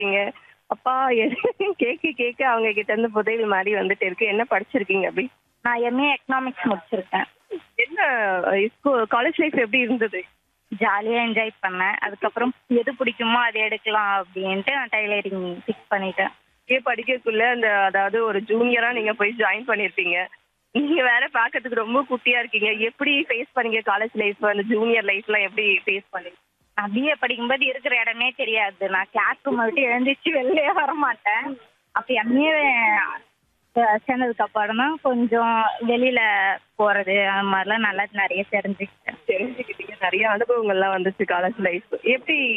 இருக்கீங்க அப்பா எது- கேட்க கேட்க அவங்க கிட்ட இருந்து புதையல் மாதிரி வந்துட்டு இருக்கு என்ன படிச்சிருக்கீங்க அப்படி நான் எம்ஏ எக்கனாமிக்ஸ் முடிச்சிருக்கேன் என்ன காலேஜ் லைஃப் எப்படி இருந்தது ஜாலியாக என்ஜாய் பண்ணேன் அதுக்கப்புறம் எது பிடிக்குமோ அதை எடுக்கலாம் அப்படின்ட்டு நான் டைலரிங் ஃபிக்ஸ் பண்ணிட்டேன் இங்கே படிக்கக்குள்ள அந்த அதாவது ஒரு ஜூனியரா நீங்க போய் ஜாயின் பண்ணிருப்பீங்க நீங்க வேற பாக்கிறதுக்கு ரொம்ப குட்டியா இருக்கீங்க எப்படி ஃபேஸ் பண்ணீங்க காலேஜ் லைஃப் அந்த ஜூனியர் லைஃப்லாம் எப்படி ஃபேஸ் பண்ணீங்க நான் பிஏ படிக்கும்போது இருக்கிற இடமே தெரியாது நான் கிளாஸ் ரூம் விட்டு எழுந்திரிச்சு வெளியே வர மாட்டேன் அப்போ எம்ஏ சேர்ந்ததுக்கு அப்புறம் தான் கொஞ்சம் வெளியில போறது அந்த மாதிரிலாம் நல்லா நிறைய தெரிஞ்சுக்கிட்டேன் தெரிஞ்சுக்கிட்டீங்க நிறைய அனுபவங்கள்லாம் வந்துச்சு காலேஜ் லைஃப் எப்படி